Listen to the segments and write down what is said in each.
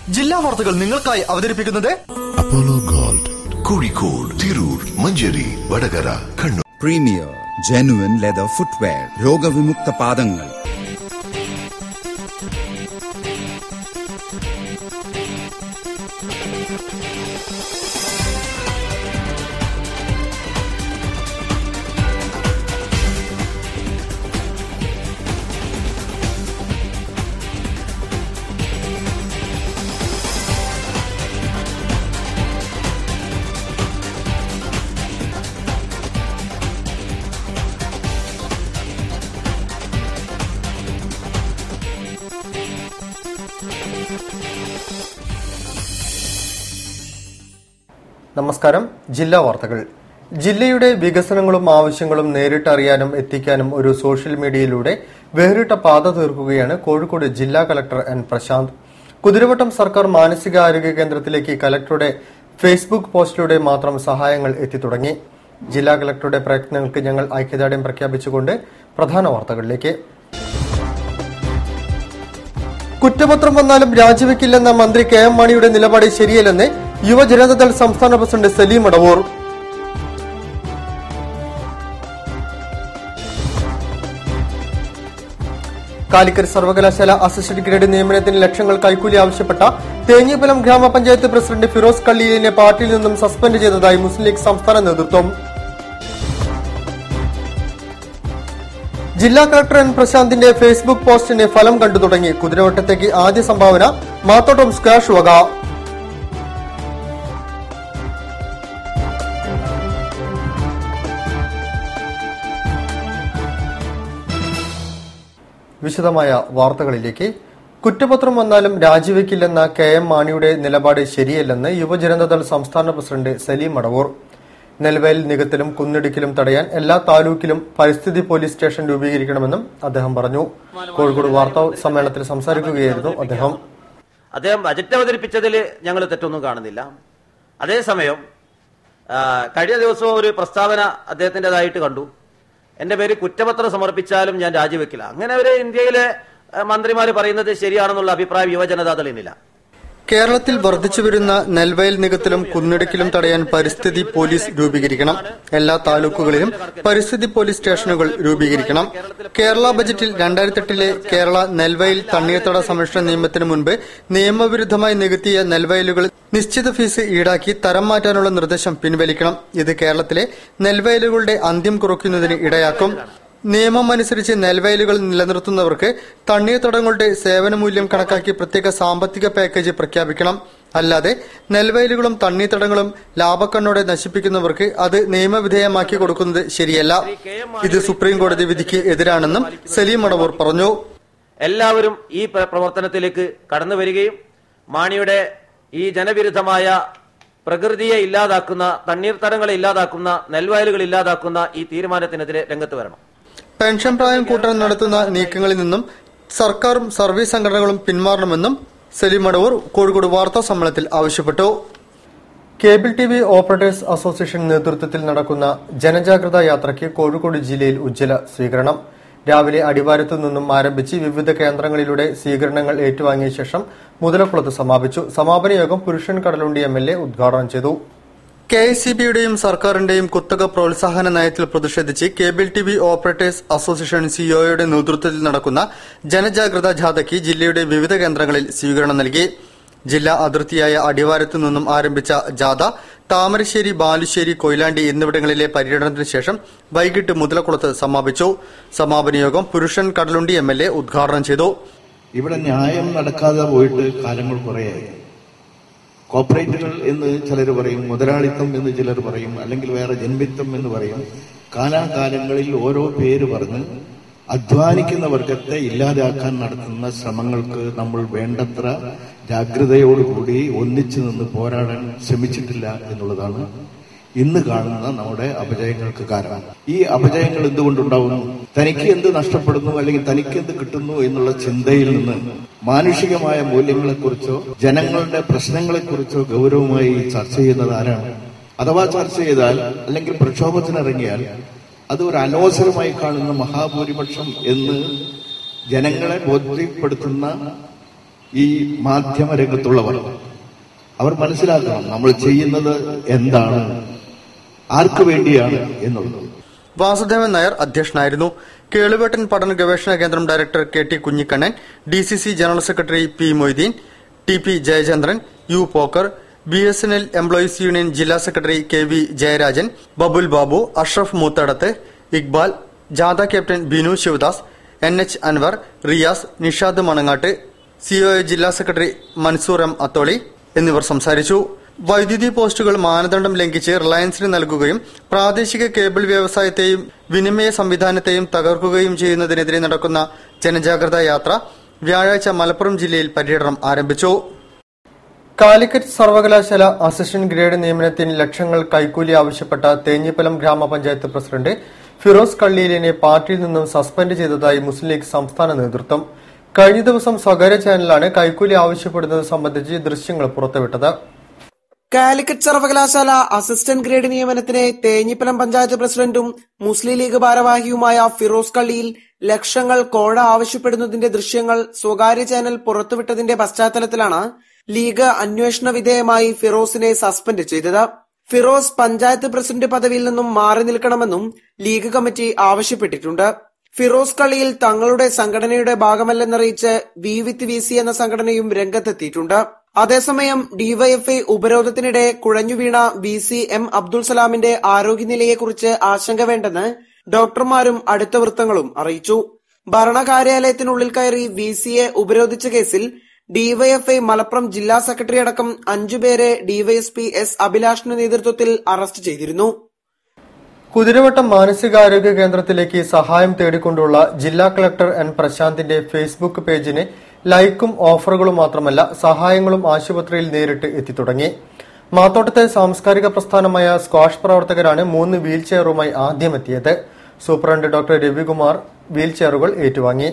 ജില്ലാ വാർത്തകൾ നിങ്ങൾക്കായി അവതരിപ്പിക്കുന്നത് Apollo Gold Kozhikode Tirur Manjeri Vadakara Kannur premier genuine leather footwear രോഗവിമുക്ത പാദങ്ങൾ നമസ്കാരം ജില്ലാ വാർത്തകൾ ജില്ലയുടെ വികസനങ്ങളും ആവശ്യങ്ങളും നേരിട്ടറിയാനും എത്തിക്കാനും ഒരു സോഷ്യൽ മീഡിയയിലൂടെ വേറിട്ട പാത തീർക്കുകയാണ് കോഴിക്കോട് ജില്ലാ കളക്ടർ എൻ പ്രശാന്ത് കുതിരവട്ടം സർക്കാർ മാനസികാരോഗ്യ കേന്ദ്രത്തിലേക്ക് കലക്ടറുടെ ഫേസ്ബുക്ക് പോസ്റ്റിലൂടെ മാത്രം സഹായങ്ങൾ എത്തിത്തുടങ്ങി ജില്ലാ കളക്ടറുടെ പ്രയത്നങ്ങൾക്ക് ഞങ്ങൾ ഐക്യദാർഢ്യം പ്രഖ്യാപിച്ചുകൊണ്ട് പ്രധാന വാർത്തകളിലേക്ക് കുറ്റപത്രം വന്നാലും രാജിവെക്കില്ലെന്ന മന്ത്രി കെ എം മാണിയുടെ നിലപാട് ശരിയല്ലെന്ന് യുവജനതാദൾ സംസ്ഥാന പ്രസിഡന്റ് സലീം അടവൂർ കാലിക്കറ്റ് സർവകലാശാല അസിസ്റ്റന്റ് ഗ്രേഡ് നിയമനത്തിന് ലക്ഷങ്ങൾ കൈക്കൂലി ആവശ്യപ്പെട്ട തേഞ്ഞിപ്പലം ഗ്രാമപഞ്ചായത്ത് പ്രസിഡന്റ് ഫിറോസ് കള്ളിയിലിനെ പാർട്ടിയിൽ നിന്നും സസ്പെൻഡ് ചെയ്തതായി മുസ്ലിം ലീഗ് സംസ്ഥാന നേതൃത്വം ജില്ലാ കളക്ടർ എൻ പ്രശാന്തിന്റെ ഫേസ്ബുക്ക് പോസ്റ്റിന് ഫലം കണ്ടു തുടങ്ങി കുതിരവട്ടത്തേക്ക് ആദ്യ സംഭാവന മാത്തോട്ടം സ്ക്വാഷ് വക വിശദമായ വാർത്തകളിലേക്ക് കുറ്റപത്രം വന്നാലും രാജിവെക്കില്ലെന്ന കെ എം മാണിയുടെ നിലപാട് ശരിയല്ലെന്ന് യുവജനതാദൾ സംസ്ഥാന പ്രസിഡന്റ് സലീം അടവൂർ നെൽവയൽ നികത്തിലും കുന്നിടിക്കലും തടയാൻ എല്ലാ താലൂക്കിലും പരിസ്ഥിതി പോലീസ് സ്റ്റേഷൻ രൂപീകരിക്കണമെന്നും അദ്ദേഹം പറഞ്ഞു കോഴിക്കോട് വാർത്താ സമ്മേളനത്തിൽ സംസാരിക്കുകയായിരുന്നു അദ്ദേഹം അദ്ദേഹം ബജറ്റ് അവതരിപ്പിച്ചതിൽ ഞങ്ങൾ തെറ്റൊന്നും കാണുന്നില്ല അതേസമയം ആ, കഴിഞ്ഞ ദിവസം ഒരു പ്രസ്താവന അദ്ദേഹത്തിൻ്റെതായിട്ട് കണ്ടു എന്റെ പേര് കുറ്റപത്രം സമർപ്പിച്ചാലും ഞാൻ രാജിവെക്കില്ല അങ്ങനെ ഒരു ഇന്ത്യയിലെ മന്ത്രിമാർ പറയുന്നത് ശരിയാണെന്നുള്ള അഭിപ്രായം യുവജനതാദളിനില്ല കേരളത്തിൽ വർദ്ധിച്ചുവരുന്ന നെൽവയൽ നികത്തിലും കുന്നിടിക്കലും തടയാൻ പരിസ്ഥിതി പോലീസ് രൂപീകരിക്കണം എല്ലാ താലൂക്കുകളിലും പരിസ്ഥിതി പോലീസ് സ്റ്റേഷനുകൾ രൂപീകരിക്കണം കേരള ബജറ്റിൽ രണ്ടായിരത്തെട്ടിലെ കേരള നെൽവയൽ തണ്ണീർത്തട സംരക്ഷണ നിയമത്തിന് മുൻപ് നിയമവിരുദ്ധമായി നികത്തിയ നെൽവയലുകൾ നിശ്ചിത ഫീസ് ഈടാക്കി തരം മാറ്റാനുള്ള നിർദ്ദേശം പിൻവലിക്കണം ഇത് കേരളത്തിലെ നെൽവയലുകളുടെ അന്ത്യം കുറയ്ക്കുന്നതിന് ഇടയാക്കും നിയമം അനുസരിച്ച് നെൽവയലുകൾ നിലനിർത്തുന്നവർക്ക് തണ്ണീർത്തടങ്ങളുടെ സേവനമൂല്യം കണക്കാക്കി പ്രത്യേക സാമ്പത്തിക പാക്കേജ് പ്രഖ്യാപിക്കണം അല്ലാതെ നെൽവയലുകളും തണ്ണീർത്തടങ്ങളും ലാഭക്കണ്ണോടെ നശിപ്പിക്കുന്നവർക്ക് അത് നിയമവിധേയമാക്കി കൊടുക്കുന്നത് ശരിയല്ല ഇത് സുപ്രീം കോടതി വിധിക്ക് എതിരാണെന്നും സലീം മടവൂർ പറഞ്ഞു എല്ലാവരും ഈ പ്ര- പ്രവർത്തനത്തിലേക്ക് കടന്നു വരികയും മാണിയുടെ ഈ ജനവിരുദ്ധമായ പ്രകൃതിയെ ഇല്ലാതാക്കുന്ന തണ്ണീർത്തടങ്ങളെ ഇല്ലാതാക്കുന്ന നെൽവയലുകൾ ഇല്ലാതാക്കുന്ന ഈ തീരുമാനത്തിനെതിരെ രംഗത്ത് വരണം പെൻഷൻ പ്രായം കൂട്ടാൻ നടത്തുന്ന നീക്കങ്ങളിൽ നിന്നും സർക്കാരും സർവീസ് സംഘടനകളും പിന്മാറണമെന്നും സലീം മടവൂർ കോഴിക്കോട് വാർത്താ സമ്മേളനത്തിൽ ആവശ്യപ്പെട്ടു cable T V operators association നേതൃത്വത്തിൽ നടക്കുന്ന ജനജാഗ്രതാ യാത്രയ്ക്ക് കോഴിക്കോട് ജില്ലയിൽ ഉജ്ജ്വല സ്വീകരണം രാവിലെ അടിവാരത്തു നിന്നും ആരംഭിച്ച് വിവിധ കേന്ദ്രങ്ങളിലൂടെ സ്വീകരണങ്ങൾ ഏറ്റുവാങ്ങിയ ശേഷം മുതലക്കുളത്ത് സമാപിച്ചു സമാപന യോഗം പുരുഷൻ കടലുണ്ടി എം എൽ എ ഉദ്ഘാടനം ചെയ്തു കെ എസ് സി ബിയുടെയും സർക്കാരിന്റെയും കുത്തക പ്രോത്സാഹന നയത്തിൽ പ്രതിഷേധിച്ച് cable T V operators association സിഒയുടെ നേതൃത്വത്തിൽ നടക്കുന്ന ജനജാഗ്രതാ ജാഥയ്ക്ക് ജില്ലയുടെ വിവിധ കേന്ദ്രങ്ങളിൽ സ്വീകരണം നൽകി ജില്ലാ അതിർത്തിയായ അടിവാരത്തു നിന്നും ആരംഭിച്ച ജാഥ താമരശ്ശേരി ബാലുശ്ശേരി കൊയിലാണ്ടി എന്നിവിടങ്ങളിലെ പര്യടനത്തിന് ശേഷം വൈകിട്ട് മുതലക്കുളത്ത് സമാപിച്ചു സമാപന യോഗം പുരുഷൻ കടലുണ്ടി എം എൽ എ ഉദ്ഘാടനം ചെയ്തു ഇവിടെ ന്യായം നടക്കാതെ പോയിട്ട് കാലങ്ങൾ കുറേയായി കോപ്പറേറ്റുകൾ എന്ന് ചിലർ പറയും മുതലാളിത്തം എന്ന് ചിലർ പറയും അല്ലെങ്കിൽ വേറെ ജന്മിത്വം എന്ന് പറയും കാലാകാലങ്ങളിൽ ഓരോ പേര് പറഞ്ഞ് അധ്വാനിക്കുന്ന വർഗത്തെ ഇല്ലാതാക്കാൻ നടത്തുന്ന ശ്രമങ്ങൾക്ക് നമ്മൾ വേണ്ടത്ര ജാഗ്രതയോടുകൂടി ഒന്നിച്ചു നിന്ന് പോരാടാൻ ശ്രമിച്ചിട്ടില്ല എന്നുള്ളതാണ് ഇന്ന് കാണുന്ന നമ്മുടെ അപജയങ്ങൾക്ക് കാരണം ഈ അപജയങ്ങൾ എന്തുകൊണ്ടുണ്ടാവുന്നു തനിക്ക് എന്ത് നഷ്ടപ്പെടുന്നു അല്ലെങ്കിൽ തനിക്ക് എന്ത് കിട്ടുന്നു എന്നുള്ള ചിന്തയിൽ നിന്ന് മാനുഷികമായ മൂല്യങ്ങളെക്കുറിച്ചോ ജനങ്ങളുടെ പ്രശ്നങ്ങളെക്കുറിച്ചോ ഗൗരവമായി ചർച്ച ചെയ്യുന്നത് ആരാണ് അഥവാ ചർച്ച ചെയ്താൽ അല്ലെങ്കിൽ പ്രക്ഷോഭത്തിനിറങ്ങിയാൽ അത് ഒരു അനവസരമായി കാണുന്ന മഹാഭൂരിപക്ഷം എന്ന് ജനങ്ങളെ ബോധ്യപ്പെടുത്തുന്ന ഈ മാധ്യമ രംഗത്തുള്ളവർ അവർ മനസ്സിലാക്കണം നമ്മൾ ചെയ്യുന്നത് എന്താണ് ആർക്കു വേണ്ടിയാണ് എന്നുള്ളത് വാസുദേവൻ നായർ അധ്യക്ഷനായിരുന്നു കേളുവേട്ടൻ പഠന ഗവേഷണ കേന്ദ്രം director K T Kunhikannan D C C general secretary P Moideen T P Jayachandran U Pokker B S N L employees union ജില്ലാ secretary K V Jayarajan Babul Babu Ashraf Moothadath Iqbal ജാഥ captain Binu Sivadas N H Anvar Riyas Nishad Manangatt C O ജില്ലാ സെക്രട്ടറി മൻസൂർ എം അത്തോളി എന്നിവർ സംസാരിച്ചു വൈദ്യുതി പോസ്റ്റുകൾ മാനദണ്ഡം ലംഘിച്ച് റിലയൻസിന് നൽകുകയും പ്രാദേശിക കേബിൾ വ്യവസായത്തെയും വിനിമയ സംവിധാനത്തെയും തകർക്കുകയും ചെയ്യുന്നതിനെതിരെ നടക്കുന്ന ജനജാഗ്രതാ യാത്ര വ്യാഴാഴ്ച മലപ്പുറം ജില്ലയിൽ പര്യടനം ആരംഭിച്ചു കാലിക്കറ്റ് സർവകലാശാല അസിസ്റ്റന്റ് ഗ്രേഡ് നിയമനത്തിന് ലക്ഷങ്ങൾ കൈക്കൂലി ആവശ്യപ്പെട്ട തേഞ്ഞിപ്പലം ഗ്രാമപഞ്ചായത്ത് പ്രസിഡന്റ് ഫിറോസ് കള്ളിയിലിനെ പാർട്ടിയിൽ നിന്നും സസ്പെൻഡ് ചെയ്തതായി മുസ്ലിം ലീഗ് സംസ്ഥാന നേതൃത്വം കഴിഞ്ഞ ദിവസം സ്വകാര്യ ചാനലാണ് കൈക്കൂലി ആവശ്യപ്പെടുന്നത് സംബന്ധിച്ച് ദൃശ്യങ്ങൾ പുറത്തുവിട്ടത് കാലിക്കറ്റ് സർവകലാശാല അസിസ്റ്റന്റ് ഗ്രേഡ് നിയമനത്തിന് തേഞ്ഞിപ്പലം പഞ്ചായത്ത് പ്രസിഡന്റും മുസ്ലിം ലീഗ് ഭാരവാഹിയുമായ ഫിറോസ് കള്ളിയിൽ ലക്ഷങ്ങൾ കോഴ ആവശ്യപ്പെടുന്നതിന്റെ ദൃശ്യങ്ങൾ സ്വകാര്യ ചാനൽ പുറത്തുവിട്ടതിന്റെ പശ്ചാത്തലത്തിലാണ് ലീഗ് അന്വേഷണ വിധേയമായി ഫിറോസിനെ സസ്പെൻഡ് ചെയ്തത് ഫിറോസ് പഞ്ചായത്ത് പ്രസിഡന്റ് പദവിയിൽ നിന്നും മാറി നിൽക്കണമെന്നും ലീഗ് കമ്മിറ്റി ആവശ്യപ്പെട്ടിട്ടുണ്ട് ഫിറോസ് കളിയിൽ തങ്ങളുടെ സംഘടനയുടെ ഭാഗമല്ലെന്നറിയിച്ച് വി വിത്ത് വി സി എന്ന സംഘടനയും രംഗത്തെത്തിയിട്ടുണ്ട് അതേസമയം ഡിവൈഎഫ്ഐ ഉപരോധത്തിനിടെ കുഴഞ്ഞുവീണ വി സി എം അബ്ദുൾ സലാമിന്റെ ആരോഗ്യനിലയെക്കുറിച്ച് ആശങ്ക വേണ്ടെന്ന് ഡോക്ടർമാരും അടുത്ത വൃത്തങ്ങളും അറിയിച്ചു ഭരണകാര്യാലയത്തിനുള്ളിൽ കയറി വി സിയെ ഉപരോധിച്ച കേസിൽ ഡിവൈഎഫ്ഐ മലപ്പുറം ജില്ലാ സെക്രട്ടറി അടക്കം അഞ്ചുപേരെ ഡിവൈഎസ്പി എസ് അഭിലാഷിന്റെ നേതൃത്വത്തിൽ അറസ്റ്റ് ചെയ്തിരുന്നു കുതിരവട്ടം മാനസികാരോഗ്യ കേന്ദ്രത്തിലേക്ക് സഹായം തേടിക്കൊണ്ടുള്ള ജില്ലാ കളക്ടർ എൻ പ്രശാന്തിന്റെ ഫേസ്ബുക്ക് പേജിന് ലൈക്കും ഓഫറുകളും മാത്രമല്ല സഹായങ്ങളും ആശുപത്രിയിൽ നേരിട്ട് എത്തിത്തുടങ്ങി മാത്തോട്ടത്തെ സാംസ്കാരിക പ്രസ്ഥാനമായ സ്ക്വാഷ് പ്രവർത്തകരാണ് മൂന്ന് വീൽ ചെയറുമായി ആദ്യം എത്തിയത് സൂപ്രണ്ട് ഡോക്ടർ രവികുമാർ വീൽ ചെയറുകൾ ഏറ്റുവാങ്ങി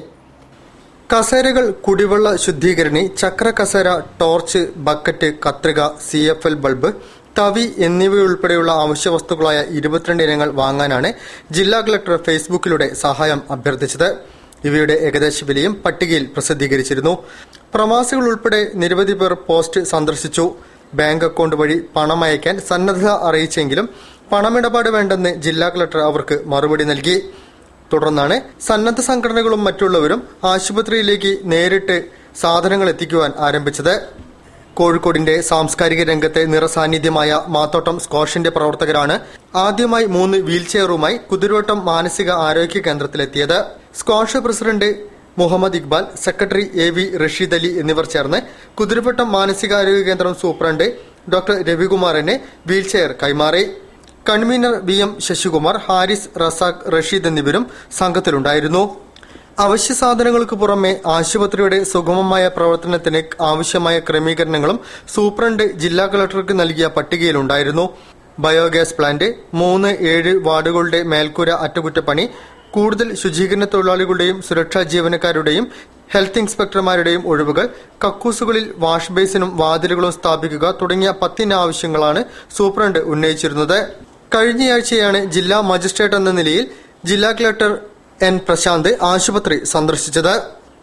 കസേരകൾ കുടിവെള്ള ശുദ്ധീകരണി ചക്ര കസേര ടോർച്ച് ബക്കറ്റ് കത്രിക സി എഫ് എൽ ബൾബ് തവി എന്നിവയുൾപ്പെടെയുള്ള അവശ്യവസ്തുക്കളായ ഇരുപത്തിരണ്ട് ഇനങ്ങൾ വാങ്ങാനാണ് ജില്ലാ കളക്ടർ ഫേസ്ബുക്കിലൂടെ സഹായം അഭ്യർത്ഥിച്ചത് ഇവയുടെ ഏകദേശ വിലയും പട്ടികയിൽ പ്രസിദ്ധീകരിച്ചിരുന്നു പ്രവാസികൾ ഉൾപ്പെടെ നിരവധി പേർ പോസ്റ്റ് സന്ദർശിച്ചു ബാങ്ക് അക്കൗണ്ട് വഴി പണം അയക്കാൻ സന്നദ്ധത അറിയിച്ചെങ്കിലും പണമിടപാട് വേണ്ടെന്ന് ജില്ലാ കളക്ടർ അവർക്ക് മറുപടി നൽകി തുടർന്നാണ് സന്നദ്ധ സംഘടനകളും മറ്റുള്ളവരും ആശുപത്രിയിലേക്ക് നേരിട്ട് സാധനങ്ങൾ എത്തിക്കുവാൻ ആരംഭിച്ചത് കോഴിക്കോടിന്റെ സാംസ്കാരിക രംഗത്തെ നിറസാന്നിധ്യമായ മാത്തോട്ടം സ്കോഷിന്റെ പ്രവർത്തകരാണ് ആദ്യമായി മൂന്ന് വീൽചെയറുമായി കുതിരോട്ടം മാനസിക ആരോഗ്യ കേന്ദ്രത്തിലെത്തിയത് squash president Muhammad Iqbal secretary A V Rasheed Ali എന്നിവർ ചേർന്ന് കുതിരവട്ടം മാനസികാരോഗ്യ കേന്ദ്രം സൂപ്രണ്ട് ഡോക്ടർ രവികുമാറിന് വീൽചെയർ കൈമാറി convener V M Sasikumar Haris Razak Rasheed എന്നിവരും സംഘത്തിലുണ്ടായിരുന്നു അവശ്യ സാധനങ്ങൾക്ക് പുറമെ ആശുപത്രിയുടെ സുഗമമായ പ്രവർത്തനത്തിന് ആവശ്യമായ ക്രമീകരണങ്ങളും സൂപ്രണ്ട് ജില്ലാ കളക്ടർക്ക് നൽകിയ പട്ടികയിലുണ്ടായിരുന്നു ബയോഗ്യാസ് പ്ലാന്റ് മൂന്ന് ഏഴ് വാർഡുകളുടെ മേൽക്കൂര അറ്റകുറ്റപ്പണി കൂടുതൽ ശുചീകരണ തൊഴിലാളികളുടെയും സുരക്ഷാ ജീവനക്കാരുടെയും ഹെൽത്ത് ഇൻസ്പെക്ടർമാരുടെയും ഒഴിവുകൾ കക്കൂസുകളിൽ വാഷ് ബേസിനും വാതിലുകളും സ്ഥാപിക്കുക തുടങ്ങിയ പത്തിന് ആവശ്യങ്ങളാണ് സൂപ്രണ്ട് ഉന്നയിച്ചിരുന്നത് കഴിഞ്ഞയാഴ്ചയാണ് ജില്ലാ മജിസ്ട്രേറ്റ് എന്ന നിലയിൽ ജില്ലാ കളക്ടർ എൻ പ്രശാന്ത് ആശുപത്രി സന്ദർശിച്ചത്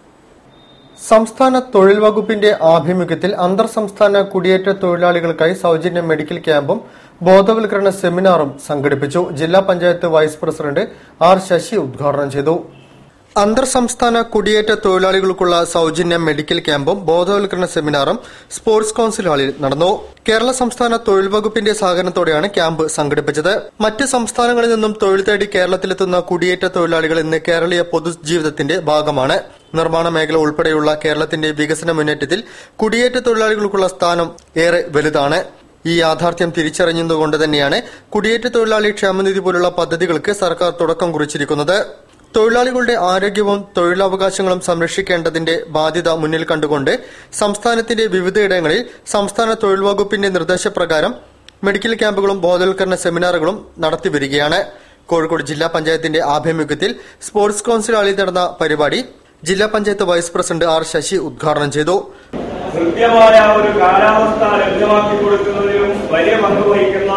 സംസ്ഥാന തൊഴിൽ വകുപ്പിന്റെ ആഭിമുഖ്യത്തിൽ അന്തർ സംസ്ഥാന കുടിയേറ്റ തൊഴിലാളികൾക്കായി സൗജന്യ മെഡിക്കൽ ക്യാമ്പും ബോധവൽക്കരണ സെമിനാറും സംഘടിപ്പിച്ചു ജില്ലാ panchayat vice president R Sasi ഉദ്ഘാടനം ചെയ്തു അന്തർ സംസ്ഥാന കുടിയേറ്റ തൊഴിലാളികൾക്കുള്ള സൗജന്യ മെഡിക്കൽ ക്യാമ്പും ബോധവൽക്കരണ സെമിനാറും സ്പോർട്സ് കൌൺസിൽ ഹാളിൽ നടന്നു കേരള സംസ്ഥാന തൊഴിൽ വകുപ്പിന്റെ സഹകരണത്തോടെയാണ് ക്യാമ്പ് സംഘടിപ്പിച്ചത് മറ്റ് സംസ്ഥാനങ്ങളിൽ നിന്നും തൊഴിൽ തേടി കേരളത്തിലെത്തുന്ന കുടിയേറ്റ തൊഴിലാളികൾ ഇന്ന് കേരളീയ പൊതുജീവിതത്തിന്റെ ഭാഗമാണ് നിർമ്മാണ മേഖല ഉൾപ്പെടെയുള്ള കേരളത്തിന്റെ വികസന മുന്നേറ്റത്തിൽ കുടിയേറ്റ തൊഴിലാളികൾക്കുള്ള സ്ഥാനം ഏറെ വലുതാണ് ഈ യാഥാർത്ഥ്യം തിരിച്ചറിഞ്ഞതുകൊണ്ട് തന്നെയാണ് കുടിയേറ്റ തൊഴിലാളി ക്ഷേമനിധി പോലുള്ള പദ്ധതികൾക്ക് സർക്കാർ തുടക്കം കുറിച്ചിരിക്കുന്നത് തൊഴിലാളികളുടെ ആരോഗ്യവും തൊഴിലവകാശങ്ങളും സംരക്ഷിക്കേണ്ടതിന്റെ ബാധ്യത മുന്നിൽ കണ്ടുകൊണ്ട് സംസ്ഥാനത്തിന്റെ വിവിധയിടങ്ങളിൽ സംസ്ഥാന തൊഴിൽ വകുപ്പിന്റെ നിർദ്ദേശപ്രകാരം മെഡിക്കൽ ക്യാമ്പുകളും ബോധവൽക്കരണ സെമിനാറുകളും നടത്തിവരികയാണ് കോഴിക്കോട് ജില്ലാ പഞ്ചായത്തിന്റെ ആഭിമുഖ്യത്തിൽ സ്പോർട്സ് കൌൺസിൽ ഹാളിൽ നടന്ന പരിപാടി ജില്ലാ panchayat vice president R Sasi ഉദ്ഘാടനം ചെയ്തു കൃത്യമായ ഒരു കാലാവസ്ഥ ലഭ്യമാക്കി കൊടുക്കുന്നതിലും വലിയ പങ്ക് വഹിക്കുന്ന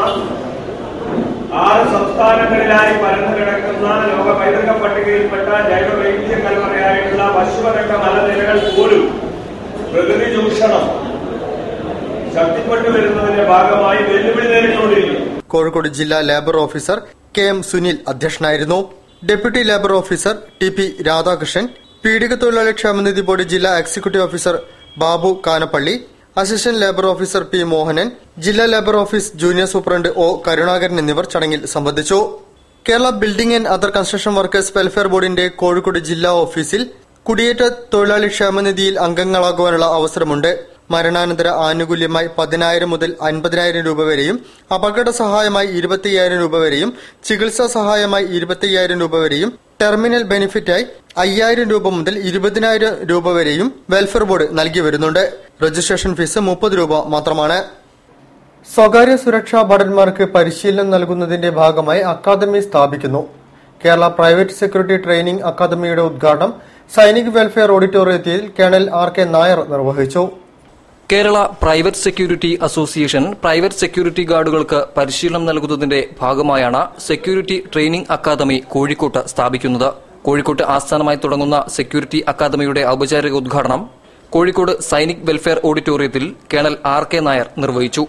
ആറ് സംസ്ഥാനങ്ങളിലായി പരന്നു കിടക്കുന്ന ലോക പൈതൃക പട്ടികയിൽപ്പെട്ട ജൈവ വൈവിധ്യ കലവറയായിട്ടുള്ള പശ്ചിമഘട്ട മലനിരകൾ പോലും പ്രകൃതി ചൂഷണം ശക്തിപ്പെട്ടു വരുന്നതിന്റെ ഭാഗമായി വെല്ലുവിളി നേരിട്ടുകൊണ്ടിരിക്കുന്നു കോഴിക്കോട് ജില്ലാ labour officer K M Sunil അധ്യക്ഷനായിരുന്നു deputy labour officer T P Radhakrishnan പീഡിക തൊഴിലാളി ക്ഷേമനിധി ബോർഡ് ജില്ലാ executive officer Babu Kanappally assistant labour officer P Mohanan ജില്ലാ labour office junior superintendent O Karunakaran എന്നിവർ ചടങ്ങിൽ സംബന്ധിച്ചു Kerala building and other construction workers welfare ബോർഡിന്റെ കോഴിക്കോട് ജില്ലാ ഓഫീസിൽ കുടിയേറ്റ തൊഴിലാളി ക്ഷേമനിധിയിൽ അംഗങ്ങളാകുവാനുള്ള അവസരമുണ്ട് മരണാനന്തര ആനുകൂല്യമായി പതിനായിരം മുതൽ അൻപതിനായിരം രൂപ വരെയും അപകട സഹായമായി ഇരുപത്തിയ്യായിരം രൂപ വരെയും ചികിത്സാ സഹായമായി ഇരുപത്തിയ്യായിരം രൂപ വരെയും ടെർമിനൽ ബെനിഫിറ്റായി അയ്യായിരം രൂപ മുതൽ ഇരുപതിനായിരം രൂപ വരെയും വെൽഫെയർ ബോർഡ് നൽകി വരുന്നുണ്ട് രജിസ്ട്രേഷൻ ഫീസ് മുപ്പത് രൂപ മാത്രമാണ് സ്വകാര്യ സുരക്ഷാ ഭടന്മാർക്ക് പരിശീലനം നൽകുന്നതിന്റെ ഭാഗമായി അക്കാദമി സ്ഥാപിക്കുന്നു കേരള പ്രൈവറ്റ് സെക്യൂരിറ്റി ട്രെയിനിംഗ് അക്കാദമിയുടെ ഉദ്ഘാടനം സൈനിക് വെൽഫെയർ ഓഡിറ്റോറിയത്തിൽ കേണൽ ആർ കെ നായർ നിർവഹിച്ചു Kerala private security association private security ഗാർഡുകൾക്ക് പരിശീലനം നൽകുന്നതിന്റെ ഭാഗമായാണ് സെക്യൂരിറ്റി ട്രെയിനിംഗ് അക്കാദമി കോഴിക്കോട്ട് സ്ഥാപിക്കുന്നത് കോഴിക്കോട്ട് ആസ്ഥാനമായി തുടങ്ങുന്ന സെക്യൂരിറ്റി അക്കാദമിയുടെ ഔപചാരിക ഉദ്ഘാടനം കോഴിക്കോട് സൈനിക് വെൽഫെയർ ഓഡിറ്റോറിയത്തിൽ കേണൽ ആർ കെ നായർ നിർവഹിച്ചു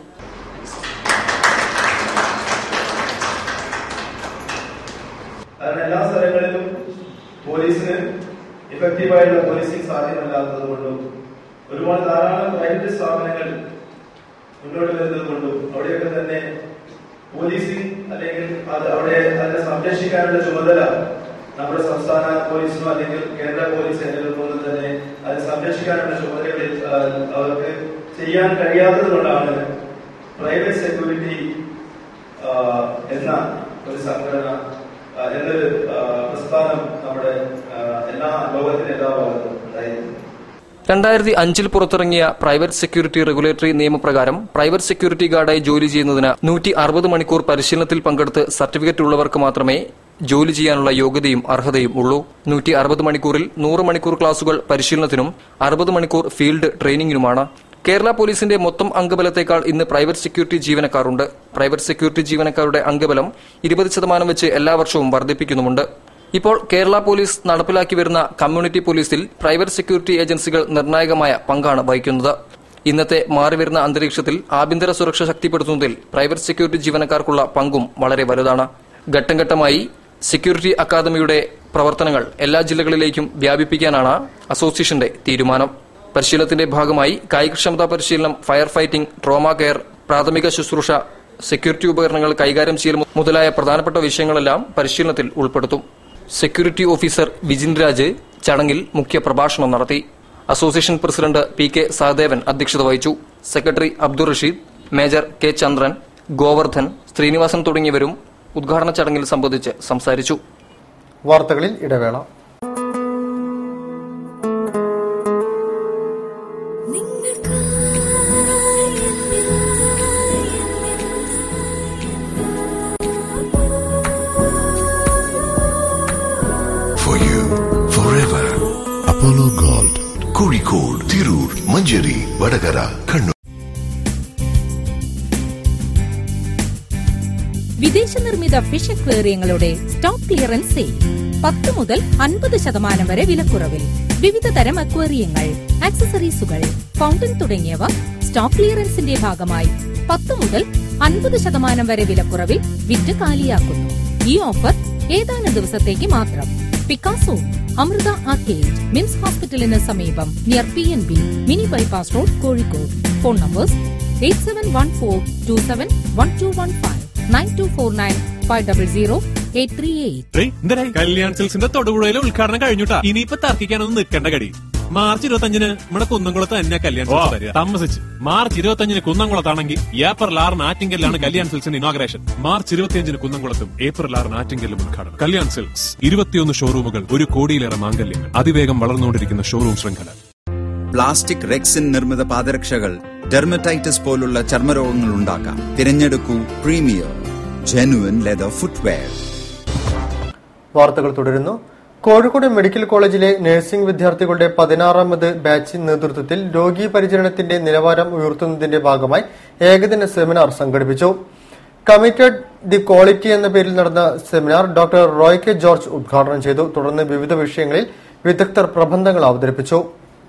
കാരണം എല്ലാ സ്ഥലങ്ങളിലും പോലീസിന് ഇഫക്റ്റീവായിട്ടുള്ള പോലീസിംഗ് സാധ്യമല്ലാത്തത് കൊണ്ടും ഒരുപാട് ധാരാളം പ്രൈവറ്റ് സ്ഥാപനങ്ങൾ മുന്നോട്ട് വരുന്നത് കൊണ്ടും അവിടെയൊക്കെ തന്നെ പോലീസിംഗ് അല്ലെങ്കിൽ അത് അവിടെ അതിനെ സംരക്ഷിക്കാനുള്ള ചുമതല നമ്മുടെ സംസ്ഥാന പോലീസിനോ അല്ലെങ്കിൽ കേന്ദ്ര പോലീസ് സേനകൾക്കൊന്നും തന്നെ അത് സംരക്ഷിക്കാനുള്ള ചുമതലകൾ ആ, അവർക്ക് ചെയ്യാൻ കഴിയാത്തത് കൊണ്ടാണ് പ്രൈവറ്റ് സെക്യൂരിറ്റി ആ, എന്ന ഒരു സംഘടന ആ, എന്നൊരു ആ, പ്രസ്ഥാനം നമ്മുടെ ആ, എല്ലാ ലോകത്തിന്റെ എല്ലാ ഭാഗത്തും ഉണ്ടായിരുന്നു രണ്ടായിരത്തി അഞ്ചിൽ പുറത്തിറങ്ങിയ പ്രൈവറ്റ് സെക്യൂരിറ്റി റെഗുലേറ്ററി നിയമപ്രകാരം പ്രൈവറ്റ് സെക്യൂരിറ്റി ഗാർഡായി ജോലി ചെയ്യുന്നതിന് നൂറ്റി അറുപത് മണിക്കൂർ പരിശീലനത്തിൽ പങ്കെടുത്ത് സർട്ടിഫിക്കറ്റ് ഉള്ളവർക്ക് മാത്രമേ ജോലി ചെയ്യാനുള്ള യോഗ്യതയും അർഹതയും ഉള്ളൂ നൂറ്റി അറുപത് മണിക്കൂറിൽ നൂറ് മണിക്കൂർ ക്ലാസുകൾ പരിശീലനത്തിനും അറുപത് മണിക്കൂർ ഫീൽഡ് ട്രെയിനിങ്ങിനുമാണ് കേരള പോലീസിന്റെ മൊത്തം അംഗബലത്തേക്കാൾ ഇന്ന് പ്രൈവറ്റ് സെക്യൂരിറ്റി ജീവനക്കാരുണ്ട് പ്രൈവറ്റ് സെക്യൂരിറ്റി ജീവനക്കാരുടെ അംഗബലം ഇരുപത് ശതമാനം വെച്ച് എല്ലാ വർഷവും വർദ്ധിപ്പിക്കുന്നുമുണ്ട് ഇപ്പോൾ കേരള പോലീസ് നടപ്പിലാക്കി വരുന്ന കമ്മ്യൂണിറ്റി പോലീസിൽ പ്രൈവറ്റ് സെക്യൂരിറ്റി ഏജൻസികൾ നിർണായകമായ പങ്കാണ് വഹിക്കുന്നത് ഇന്നത്തെ മാറിവരുന്ന അന്തരീക്ഷത്തിൽ ആഭ്യന്തര സുരക്ഷ ശക്തിപ്പെടുത്തുന്നതിൽ പ്രൈവറ്റ് സെക്യൂരിറ്റി ജീവനക്കാർക്കുള്ള പങ്കും വളരെ വലുതാണ് ഘട്ടം ഘട്ടമായി സെക്യൂരിറ്റി അക്കാദമിയുടെ പ്രവർത്തനങ്ങൾ എല്ലാ ജില്ലകളിലേക്കും വ്യാപിപ്പിക്കാനാണ് അസോസിയേഷന്റെ തീരുമാനം പരിശീലനത്തിന്റെ ഭാഗമായി കായികക്ഷമതാ പരിശീലനം ഫയർ ഫൈറ്റിംഗ് ട്രോമ കെയർ പ്രാഥമിക ശുശ്രൂഷ സെക്യൂരിറ്റി ഉപകരണങ്ങൾ കൈകാര്യം ചെയ്യൽ മുതലായ പ്രധാനപ്പെട്ട വിഷയങ്ങളെല്ലാം പരിശീലനത്തിൽ ഉൾപ്പെടുത്തും സെക്യൂരിറ്റി ഓഫീസർ വിജിൻ രാജ് ചടങ്ങിൽ മുഖ്യ പ്രഭാഷണം നടത്തി association president P K Sahadevan അധ്യക്ഷത വഹിച്ചു secretary Abdul Rasheed major K Chandran Govardhan Srinivasan തുടങ്ങിയവരും ഉദ്ഘാടന ചടങ്ങിൽ സംബന്ധിച്ച് സംസാരിച്ചു വാർത്തകളിൽ ഇടവേള For you, forever. Apollo Gold. Kozhikode, Tirur, Manjari, Vadagara, Kannur. വിദേശ നിർമ്മിത ഫിഷ് അക്വേറിയങ്ങളുടെ സ്റ്റോക്ക് ക്ലിയറൻസ് സെയിൽ പത്ത് മുതൽ അൻപത് ശതമാനം വരെ വിലക്കുറവിൽ വിവിധ തരം അക്വേറിയങ്ങൾ ആക്സസറീസുകൾ ഫൗണ്ടൻ തുടങ്ങിയവ സ്റ്റോക്ക് ക്ലിയറൻസിന്റെ ഭാഗമായി പത്ത് മുതൽ അൻപത് ശതമാനം വരെ വിലക്കുറവിൽ വിറ്റ് കാലിയാക്കുന്നു ഈ ഓഫർ ഏതാനും ദിവസത്തേക്ക് മാത്രം പിക്കാസോ അമൃത ആർക്കേഡ് മിംസ് ഹോസ്പിറ്റലിന് സമീപം near P N B mini bypass road Kozhikode phone numbers eight seven one four two seven one two one five nine two four nine five double zero eight three eight എന്തരായി കല്യാൺ സിൽസിന്റെ തൊടുപുഴയിലെ ഉദ്ഘാടനം കഴിഞ്ഞുട്ടാ ഇനിയിപ്പോ തർക്കിക്കാനൊന്നും നിൽക്കേണ്ട കടി മാർച്ച് ഇരുപത്തഞ്ചിന് നമ്മുടെ കുന്നംകുളത്ത് തന്നെ കല്യാൺ സിൽസ് വരിക താമസിച്ച് മാർച്ച് ഇരുപത്തഞ്ചിന് കുന്നംകുളത്താണെങ്കിൽ ഏപ്രിൽ ആറിന് ആറ്റിങ്കലിലാണ് കല്യാൺ സിൽസിന്റെ ഇനോഗ്രേഷൻ മാർച്ച് ഇരുപത്തിയഞ്ചിന് കുന്നംകുളത്തും ഏപ്രിൽ ആറിന് ആറ്റിങ്കലിലും ഉദ്ഘാടനം കല്യാൺ സിൽക്സ് ഇരുപത്തിയൊന്ന് ഷോറൂമുകൾ ഒരു കോടിയിലേറെ മാംഗല്യങ്ങൾ അതിവേഗം വളർന്നുകൊണ്ടിരിക്കുന്ന ഷോറൂം ശൃംഖല പ്ലാസ്റ്റിക് റെക്സിൻ നിർമ്മിത പാദരക്ഷകൾ ഡെർമറ്റൈറ്റിസ് പോലുള്ള ചർമ്മരോഗങ്ങൾ ഉണ്ടാക്കാം തിരഞ്ഞെടുക്കൂ പ്രീമിയർ ജെനുവൻ ലെതർ ഫുട്വെയർ വാർത്തകൾ തുടരുന്നു കോഴിക്കോട് മെഡിക്കൽ കോളേജിലെ നഴ്സിംഗ് വിദ്യാർത്ഥികളുടെ പതിനാറാമത് ബാച്ച് നേതൃത്വത്തിൽ രോഗീ പരിചരണത്തിന്റെ നിലവാരം ഉയർത്തുന്നതിന്റെ ഭാഗമായി ഏകദിന സെമിനാർ സംഘടിപ്പിച്ചു കമ്മിറ്റഡ് ദി ക്വാളിറ്റി എന്ന പേരിൽ നടന്ന seminar doctor Roy K George ഉദ്ഘാടനം ചെയ്തു തുടർന്ന് വിവിധ വിഷയങ്ങളിൽ വിദഗ്ധർ പ്രബന്ധങ്ങൾ അവതരിപ്പിച്ചു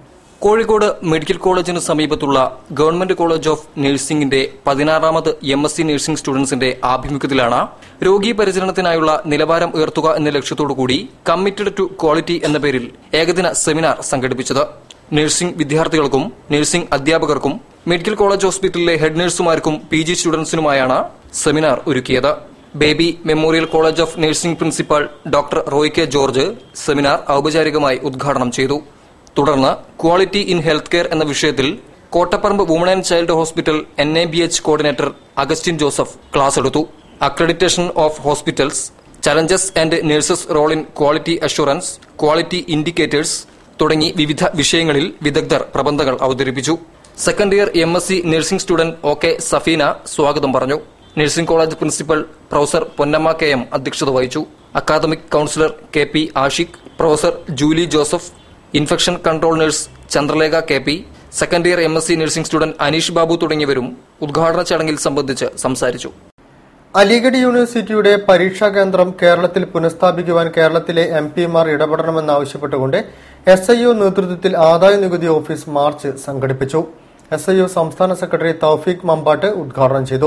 കോഴിക്കോട് മെഡിക്കൽ കോളേജിന് സമീപത്തുള്ള ഗവൺമെന്റ് കോളേജ് ഓഫ് നഴ്സിംഗിന്റെ പതിനാറാമത് എം എസ് സി നഴ്സിംഗ് സ്റ്റുഡൻസിന്റെ ആഭിമുഖ്യത്തിലാണ് രോഗീ പരിചരണത്തിനായുള്ള നിലവാരം ഉയർത്തുക എന്ന ലക്ഷ്യത്തോടുകൂടി കമ്മിറ്റഡ് ടു ക്വാളിറ്റി എന്ന പേരിൽ ഏകദിന സെമിനാർ സംഘടിപ്പിച്ചത് നഴ്സിംഗ് വിദ്യാർത്ഥികൾക്കും നഴ്സിംഗ് അധ്യാപകർക്കും മെഡിക്കൽ കോളേജ് ഹോസ്പിറ്റലിലെ ഹെഡ് നഴ്സുമാർക്കും പി ജി സ്റ്റുഡൻസിനുമായാണ് സെമിനാർ ഒരുക്കിയത് Baby Memorial college of nursing principal doctor Roy K George seminar ഔപചാരികമായി ഉദ്ഘാടനം ചെയ്തു തുടർന്ന് ക്വാളിറ്റി ഇൻ ഹെൽത്ത് കെയർ എന്ന വിഷയത്തിൽ Kottaparamba woman and child hospital N A B H coordinator Augustine Joseph class എടുത്തു accreditation of hospitals challenges and nurses role in quality assurance quality indicators തുടങ്ങി വിവിധ വിഷയങ്ങളിൽ വിദഗ്ധർ പ്രബന്ധങ്ങൾ അവതരിപ്പിച്ചു second year M S C nursing student O K Safeena സ്വാഗതം പറഞ്ഞു nursing college principal professor Ponnamma K M അധ്യക്ഷത വഹിച്ചു academic councillor K P Ashiq professor Julie Joseph infection control nurse Chandralekha K P second year M S C nursing student Aneesh Babu തുടങ്ങിയവരും ഉദ്ഘാടന ചടങ്ങിൽ സംബന്ധിച്ച് സംസാരിച്ചു അലിഗഡ് യൂണിവേഴ്സിറ്റിയുടെ പരീക്ഷാ കേന്ദ്രം കേരളത്തിൽ പുനഃസ്ഥാപിക്കുവാൻ കേരളത്തിലെ എം പിമാർ ഇടപെടണമെന്നാവശ്യപ്പെട്ടുകൊണ്ട് എസ് ഐ നേതൃത്വത്തിൽ ആദായ നികുതി ഓഫീസ് മാർച്ച് സംഘടിപ്പിച്ചു എസ് ഐ സംസ്ഥാന സെക്രട്ടറി തൌഫീഖ് മമ്പാട്ട് ഉദ്ഘാടനം ചെയ്തു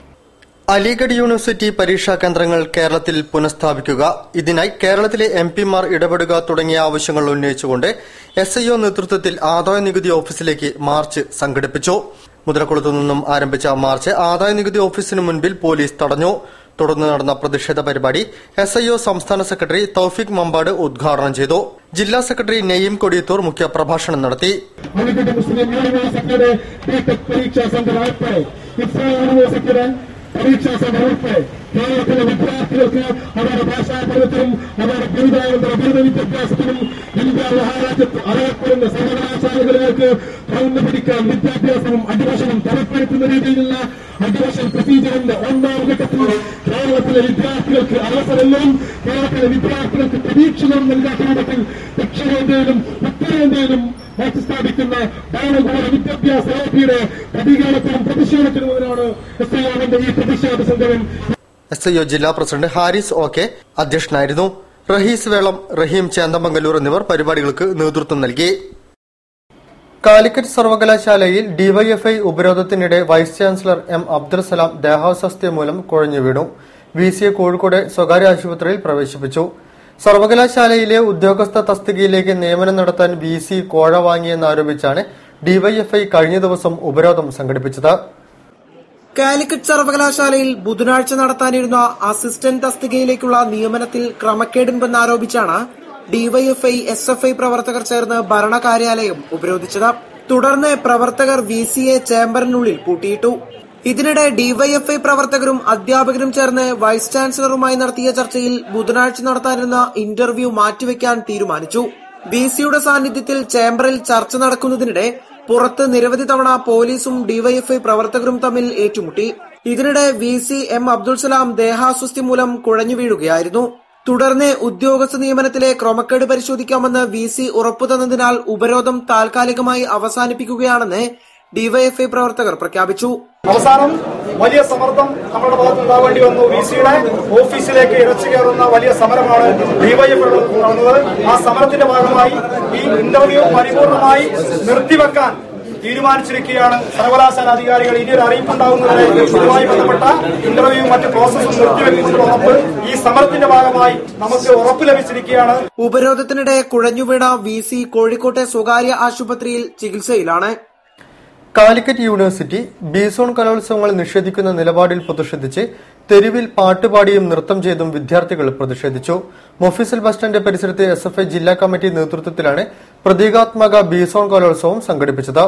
അലിഗഡ് യൂണിവേഴ്സിറ്റി പരീക്ഷാ കേന്ദ്രങ്ങൾ കേരളത്തിൽ പുനഃസ്ഥാപിക്കുക ഇതിനായി കേരളത്തിലെ എം പിമാർ ഇടപെടുക തുടങ്ങിയ ആവശ്യങ്ങൾ ഉന്നയിച്ചുകൊണ്ട് എസ് ഐ നേതൃത്വത്തിൽ ആദായ നികുതി ഓഫീസിലേക്ക് മാർച്ച് സംഘടിപ്പിച്ചു മുതലക്കുളത്തു നിന്നും ആരംഭിച്ച മാർച്ച് ആദായ നികുതി ഓഫീസിന് മുൻപിൽ പോലീസ് തടഞ്ഞു തുടർന്ന് നടന്ന പ്രതിഷേധ പരിപാടി എസ് ഐ സംസ്ഥാന സെക്രട്ടറി തൌഫിക് മമ്പാട് ഉദ്ഘാടനം ചെയ്തു ജില്ലാ സെക്രട്ടറി നെയ്യം കൊടിയത്തൂർ മുഖ്യപ്രഭാഷണം നടത്തി അലിഗഡ് മുസ്ലിം യൂണിവേഴ്സിറ്റിയുടെ ബിടെക് പരീക്ഷാ സെന്റർ ഉൾപ്പെടെ ഇസ്ലാം യൂണിവേഴ്സിറ്റിയുടെ പരീക്ഷാ സെന്റർ ഉൾപ്പെടെ കേരളത്തിലെ വിദ്യാർത്ഥികൾക്ക് അവരുടെ ഭാഷാ പഠനത്തിനും അവരുടെ ബിരുദാനന്തര ബിരുദ വിദ്യാഭ്യാസത്തിനും ഇന്ത്യ മഹാരാജ്യത്ത് അറിയപ്പെടുന്ന സർവകലാശാലകളിലേക്ക് തുറന്നു പിടിക്കാൻ വിദ്യാഭ്യാസവും അടിവശനും തരപ്പെടുത്തുന്ന രീതിയിലുള്ള അടിവശൻ പ്രൊസീജറിന്റെ ഒന്നാം ഘട്ടത്തിൽ കേരളത്തിലെ വിദ്യാർത്ഥികൾക്ക് അവസരങ്ങളും കേരളത്തിലെ വിദ്യാർത്ഥികൾക്ക് പ്രതീക്ഷകളും നൽകാത്ത രൂപത്തിൽ ദക്ഷിണേന്ത്യയിലും ഉത്തരേന്ത്യയിലും മാറ്റി സ്ഥാപിക്കുന്ന ഭരണകൂട വിദ്യാഭ്യാസ ലോബിയുടെ പ്രതികരണത്തിനും പ്രതിഷേധത്തിനുമെതിരാണ് എസ് ഐ ആറിന്റെ ഈ പ്രതിഷേധ സംഘം എസ് ഐ ജില്ലാ പ്രസിഡന്റ് ഹാരിസ് ഒ കെ അധ്യക്ഷനായിരുന്നു റഹീസ് വേളം റഹീം ചേന്തമംഗലൂർ എന്നിവർ പരിപാടികൾക്ക് നേതൃത്വം നൽകി കാലിക്കറ്റ് സർവകലാശാലയിൽ ഡിവൈഎഫ്ഐ ഉപരോധത്തിനിടെ vice chancellor M Abdul Salam ദേഹാസ്വാസ്ഥ്യം മൂലം കുഴഞ്ഞു വീണു വി സിയെ കോഴിക്കോട് സ്വകാര്യ ആശുപത്രിയിൽ പ്രവേശിപ്പിച്ചു സർവകലാശാലയിലെ ഉദ്യോഗസ്ഥ തസ്തികയിലേക്ക് നിയമനം നടത്താൻ വി സി കോഴ വാങ്ങിയെന്നാരോപിച്ചാണ് ഡിവൈഎഫ്ഐ കഴിഞ്ഞ ദിവസം ഉപരോധം സംഘടിപ്പിച്ചത് കാലിക്കറ്റ് സർവകലാശാലയിൽ ബുധനാഴ്ച നടത്താനിരുന്ന അസിസ്റ്റന്റ് തസ്തികയിലേക്കുള്ള നിയമനത്തിൽ ക്രമക്കേടുണ്ടെന്നാരോപിച്ചാണ് ഡിവൈഎഫ്ഐ എസ് എഫ് ഐ പ്രവർത്തകർ ചേർന്ന് ഭരണകാര്യാലയം ഉപരോധിച്ചത് തുടർന്ന് പ്രവർത്തകർ വി സിയെ ചേംബറിനുള്ളിൽ പൂട്ടിയിട്ടു ഇതിനിടെ ഡിവൈഎഫ്ഐ പ്രവർത്തകരും അധ്യാപകരും ചേർന്ന് വൈസ് ചാൻസലറുമായി നടത്തിയ ചർച്ചയിൽ ബുധനാഴ്ച നടത്താനിരുന്ന ഇന്റർവ്യൂ മാറ്റിവെക്കാൻ തീരുമാനിച്ചു വി സിയുടെ സാന്നിധ്യത്തിൽ ചേംബറിൽ ചർച്ച നടക്കുന്നതിനിടെ പുറത്ത് നിരവധി തവണ പോലീസും ഡിവൈഎഫ്ഐ പ്രവർത്തകരും തമ്മിൽ ഏറ്റുമുട്ടി ഇതിനിടെ V C M Abdul Salam ദേഹാസ്വസ്ഥ്യം മൂലം കുഴഞ്ഞു വീഴുകയായിരുന്നു തുടർന്ന് ഉദ്യോഗസ്ഥ നിയമനത്തിലെ ക്രമക്കേട് പരിശോധിക്കാമെന്ന് വി സി ഉറപ്പു തന്നതിനാൽ ഉപരോധം താൽക്കാലികമായി അവസാനിപ്പിക്കുകയാണെന്ന് ഡിവൈഎഫ്ഐ പ്രവർത്തകർ പ്രഖ്യാപിച്ചു അവസാനം വലിയ സമ്മർദ്ദം നമ്മുടെ ഭാഗത്ത് ഉണ്ടാവേണ്ടി വന്നു വി സിയുടെ ഓഫീസിലേക്ക് ഇറച്ചു കയറുന്ന വലിയ സമരമാണ് ഡിവൈഎഫ് നടന്നത് ആ സമരത്തിന്റെ ഭാഗമായി ഈ ഇന്റർവ്യൂ പരിപൂർണമായി നിർത്തിവെക്കാൻ തീരുമാനിച്ചിരിക്കുകയാണ് സർവകലാശാല അധികാരികൾ ഇനി ഒരു അറിയിപ്പുണ്ടാകുന്നവരെ ഇതുമായി ബന്ധപ്പെട്ട ഇന്റർവ്യൂ മറ്റ് പ്രോസസ്സും നിർത്തിവെക്കുന്നുള്ള ഉറപ്പ് ഈ സമരത്തിന്റെ ഭാഗമായി നമുക്ക് ഉറപ്പ് ലഭിച്ചിരിക്കുകയാണ് ഉപരോധത്തിനിടെ കുഴഞ്ഞുവീണ വി സി കോഴിക്കോട്ടെ സ്വകാര്യ ആശുപത്രിയിൽ ചികിത്സയിലാണ് കാലിക്കറ്റ് യൂണിവേഴ്സിറ്റി ബിസോൺ കലോത്സവങ്ങൾ നിഷേധിക്കുന്ന നിലപാടിൽ പ്രതിഷേധിച്ച് തെരുവിൽ പാട്ടുപാടിയും നൃത്തം ചെയ്തും വിദ്യാർത്ഥികൾ പ്രതിഷേധിച്ചു മൊഫീസൽ ബസ് സ്റ്റാൻഡ് പരിസരത്ത് എസ് എഫ് ഐ ജില്ലാ കമ്മിറ്റി നേതൃത്വത്തിലാണ് പ്രതീകാത്മക ബിസോൺ കലോത്സവം സംഘടിപ്പിച്ചത്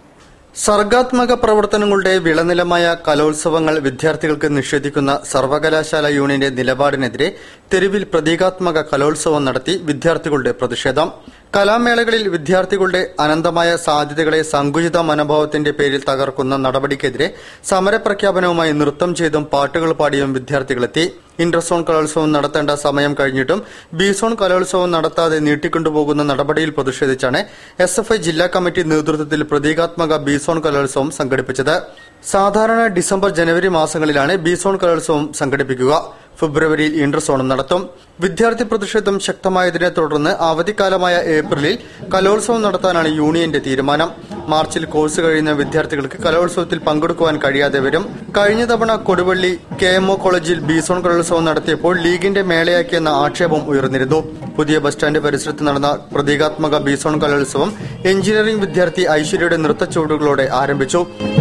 സർഗാത്മക പ്രവർത്തനങ്ങളുടെ വിളനിലമായ കലോത്സവങ്ങൾ വിദ്യാർത്ഥികൾക്ക് നിഷേധിക്കുന്ന സർവകലാശാല യൂണിയന്റെ നിലപാടിനെതിരെ തെരുവിൽ പ്രതീകാത്മക കലോത്സവം നടത്തി വിദ്യാർത്ഥികളുടെ പ്രതിഷേധം കലാമേളകളിൽ വിദ്യാർത്ഥികളുടെ അനന്തമായ സാധ്യതകളെ സങ്കുചിത മനോഭാവത്തിന്റെ പേരിൽ തകർക്കുന്ന നടപടിക്കെതിരെ സമരപ്രഖ്യാപനവുമായി നൃത്തം ചെയ്തും പാട്ടുകൾ പാടിയും വിദ്യാർത്ഥികളെത്തി ഇന്റർസോൺ കലോത്സവം നടത്തേണ്ട സമയം കഴിഞ്ഞിട്ടും ബിസോൺ കലോത്സവം നടത്താതെ നീട്ടിക്കൊണ്ടുപോകുന്ന നടപടിയിൽ പ്രതിഷേധിച്ചാണ് എസ് എഫ് ഐ ജില്ലാ കമ്മിറ്റി നേതൃത്വത്തിൽ പ്രതീകാത്മക ബിസോൺ കലോത്സവം സംഘടിപ്പിച്ചത് സാധാരണ ഡിസംബർ ജനുവരി മാസങ്ങളിലാണ് ബിസോൺ കലോത്സവം സംഘടിപ്പിക്കുക ഫെബ്രുവരിയിൽ ഇന്റർസോണും നടത്തും വിദ്യാർത്ഥി പ്രതിഷേധം ശക്തമായതിനെ തുടർന്ന് അവധിക്കാലമായ ഏപ്രിലിൽ കലോത്സവം നടത്താനാണ് യൂണിയന്റെ തീരുമാനം മാർച്ചിൽ കോഴ്സ് കഴിയുന്ന വിദ്യാർത്ഥികൾക്ക് കലോത്സവത്തിൽ പങ്കെടുക്കുവാൻ കഴിയാതെ വരും കഴിഞ്ഞ തവണ കൊടുവള്ളി കെ എം ഒ കോളേജിൽ ബീസോൺ കലോത്സവം നടത്തിയപ്പോൾ ലീഗിന്റെ മേളയാക്കിയെന്ന ആക്ഷേപം ഉയർന്നിരുന്നു പുതിയ ബസ് സ്റ്റാൻഡ് പരിസരത്ത് നടന്ന പ്രതീകാത്മക ബീസോൺ കലോത്സവം എഞ്ചിനീയറിംഗ് വിദ്യാർത്ഥി ഐശ്വര്യയുടെ നൃത്തച്ചുവടുകളോടെ ആരംഭിച്ചു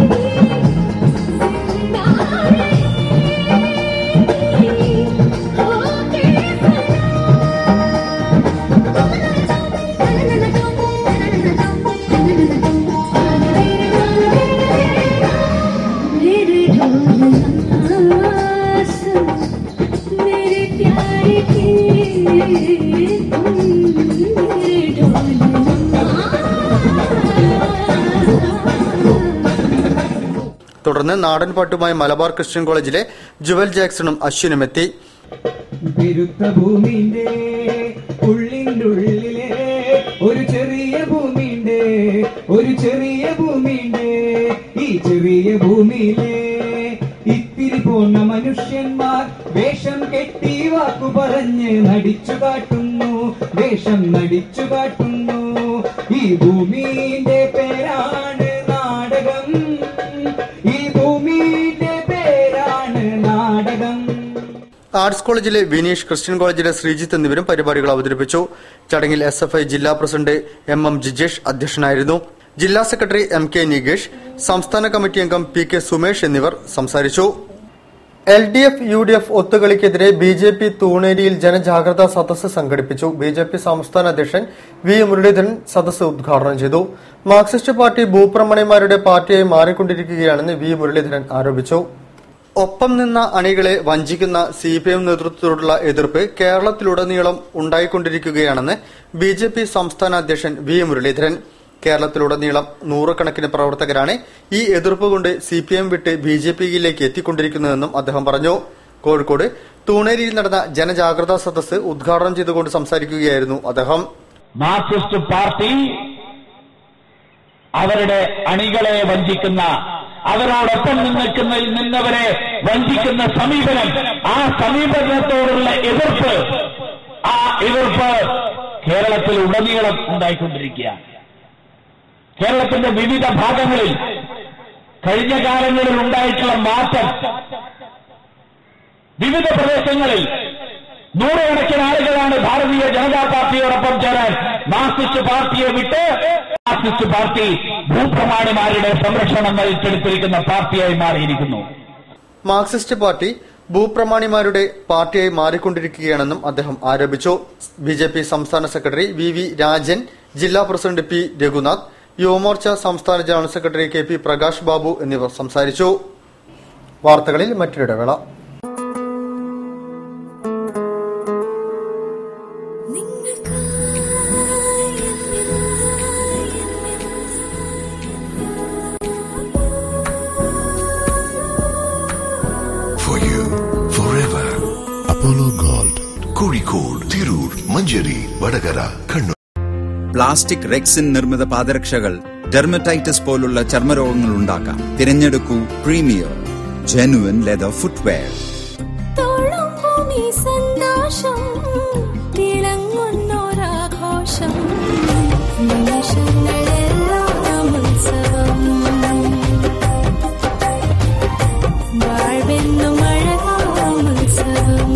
തുടർന്ന് നാടൻ പാട്ടുമായി മലബാർ ക്രിസ്ത്യൻ കോളേജിലെ ജുവൽ ജാക്സണും അശ്വിനും എത്തി പെരുത്ത ഭൂമിന്റെ ഉള്ളിൻ്റെ ഉള്ളിലെ ഒരു ചെറിയ ഭൂമിന്റെ ഒരു ചെറിയ ഭൂമിന്റെ ഈ ചെറിയ ഭൂമിയിലെ ഇത്തിരി പോന്ന മനുഷ്യന്മാർ വേഷം കെട്ടി വാക്കു പറഞ്ഞ് നടിച്ചു കാട്ടുന്നു വേഷം നടിച്ചു കാട്ടുന്നു ഈ ഭൂമിന്റെ പേരാണ് നാടകം ഈ ഭൂമിന്റെ പേരാണ് നാടകം ആർട്സ് കോളേജിലെ വിനീഷ് ക്രിസ്ത്യൻ കോളേജിലെ ശ്രീജിത്ത് എന്നിവരും പരിപാടികൾ അവതരിപ്പിച്ചു ചടങ്ങിൽ എസ് എഫ് ഐ ജില്ലാ പ്രസിഡന്റ് എം എം ജിജേഷ് അധ്യക്ഷനായിരുന്നു ജില്ലാ സെക്രട്ടറി എം കെ നികേഷ് സംസ്ഥാന കമ്മിറ്റി അംഗം പി കെ സുമേഷ് എന്നിവർ സംസാരിച്ചു L D F U D F ഒത്തുകളിക്കെതിരെ ബി ജെ പി തൂണേരിയിൽ ജനജാഗ്രതാ സദസ്സ് സംഘടിപ്പിച്ചു ബി ജെ പി സംസ്ഥാന അധ്യക്ഷൻ വി മുരളീധരൻ സദസ്സ് ഉദ്ഘാടനം ചെയ്തു മാർക്സിസ്റ്റ് പാർട്ടി ഭൂപ്രമണിമാരുടെ പാർട്ടിയായി മാറിക്കൊണ്ടിരിക്കുകയാണെന്ന് വി മുരളീധരൻ ആരോപിച്ചു ഒപ്പം നിന്ന അണികളെ വഞ്ചിക്കുന്ന സി പി എം നേതൃത്വത്തോടുള്ള എതിർപ്പ് കേരളത്തിലുടനീളം ഉണ്ടായിക്കൊണ്ടിരിക്കുകയാണെന്ന് ബി ജെ പി സംസ്ഥാന അധ്യക്ഷൻ വി മുരളീധരൻ കേരളത്തിലുടനീളം നൂറുകണക്കിന് പ്രവർത്തകരാണ് ഈ എതിർപ്പ് കൊണ്ട് സി പി എം വിട്ട് ബി ജെ പിയിലേക്ക് എത്തിക്കൊണ്ടിരിക്കുന്നതെന്നും അദ്ദേഹം പറഞ്ഞു കോഴിക്കോട് തൂണേരിയിൽ നടന്ന ജനജാഗ്രതാ സദസ്സ് ഉദ്ഘാടനം ചെയ്തുകൊണ്ട് സംസാരിക്കുകയായിരുന്നു അദ്ദേഹം മാർക്സിസ്റ്റ് പാർട്ടി അവരുടെ അണികളെ വഞ്ചിക്കുന്ന അവരോടൊപ്പം നിൽക്കുന്ന നിന്നവരെ വഞ്ചിക്കുന്ന സമീപനം ആ സമീപനത്തോടുള്ള എതിർപ്പ് ആ എതിർപ്പ് കേരളത്തിൽ ഉടനീളം ഉണ്ടായിക്കൊണ്ടിരിക്കുകയാണ് കേരളത്തിന്റെ വിവിധ ഭാഗങ്ങളിൽ കഴിഞ്ഞ കാലങ്ങളിൽ ഉണ്ടായിട്ടുള്ള മാറ്റം വിവിധ പ്രദേശങ്ങളിൽ നൂറുകണക്കിന് ആളുകളാണ് ഭാരതീയ ജനതാ പാർട്ടിയോടൊപ്പം ചേരാൻ മാർക്സിസ്റ്റ് പാർട്ടിയെ വിട്ട് മാർക്സിസ്റ്റ് പാർട്ടി ഭൂപ്രമാണിമാരുടെ സംരക്ഷണം ഏറ്റെടുത്തിരിക്കുന്ന പാർട്ടിയായി മാറിയിരിക്കുന്നു മാർക്സിസ്റ്റ് പാർട്ടി ഭൂപ്രമാണിമാരുടെ പാർട്ടിയായി മാറിക്കൊണ്ടിരിക്കുകയാണെന്നും അദ്ദേഹം ആരോപിച്ചു ബി ജെ പി സംസ്ഥാന സെക്രട്ടറി വി വി രാജൻ ജില്ലാ പ്രസിഡന്റ് പി രഘുനാഥ് യുവമോർച്ച സംസ്ഥാന general secretary K P Prakash Babu എന്നിവർ സംസാരിച്ചു വാർത്തകളിൽ മറ്റൊരിടവേള For you, forever. Apollo Gold. Kozhikode, Tirur, Manjari, Vadagara, Kannur. Plastic rexine നിർമ്മിത പാദരക്ഷകൾ ഡെർമറ്റൈറ്റിസ് പോലുള്ള ചർമ്മരോഗങ്ങൾ ഉണ്ടാക്കാം തിരഞ്ഞെടുക്കൂ പ്രീമിയർ ജെനുവൻ ലെതർ ഫുട്വെയർ തോളുമ്പുമീ സന്തോഷം തിളങ്ങുന്നൊരാഘോഷം നിമിഷങ്ങളെല്ലാം ഉത്സവം വാഴ്വെന്നും അഴകാം ഉത്സവം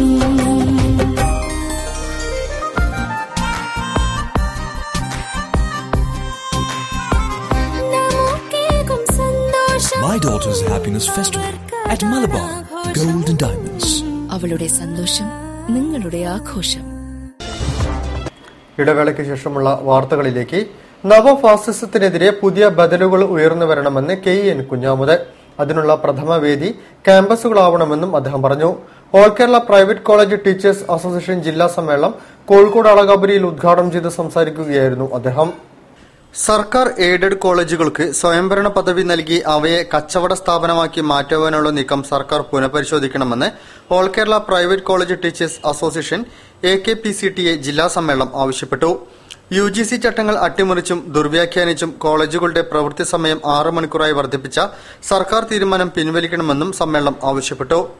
നമുക്കേകും സന്തോഷം My daughter's happiness festival at Malabar Gold and Diamonds. അവളുടെ സന്തോഷം നിങ്ങളുടെ ആഘോഷം ഇടവേളയ്ക്ക് ശേഷമുള്ള വാർത്തകളിലേക്ക് നവഫാസിസത്തിനെതിരെ പുതിയ ബദലുകൾ ഉയർന്നു വരണമെന്ന് കെ എൻ കുഞ്ഞാമുത് അതിനുള്ള പ്രഥമ വേദി ക്യാമ്പസുകളാവണമെന്നും അദ്ദേഹം പറഞ്ഞു all Kerala private college teachers association ജില്ലാ സമ്മേളനം കോഴിക്കോട് അളകാപുരിയിൽ ഉദ്ഘാടനം ചെയ്ത് സംസാരിക്കുകയായിരുന്നു അദ്ദേഹം സർക്കാർ എയ്ഡഡ് കോളേജുകൾക്ക് സ്വയംഭരണ പദവി നൽകി അവയെ കച്ചവട സ്ഥാപനമാക്കി മാറ്റുവാനുള്ള നീക്കം സർക്കാർ പുനഃപരിശോധിക്കണമെന്ന് all Kerala private college teachers association A K P C T A ജില്ലാ സമ്മേളനം ആവശ്യപ്പെട്ടു യു ജി സി ചട്ടങ്ങൾ അട്ടിമറിച്ചും ദുർവ്യാഖ്യാനിച്ചും കോളേജുകളുടെ പ്രവൃത്തി സമയം ആറ് മണിക്കൂറായി വർദ്ധിപ്പിച്ച സർക്കാർ തീരുമാനം പിൻവലിക്കണമെന്നും സമ്മേളനം ആവശ്യപ്പെട്ടു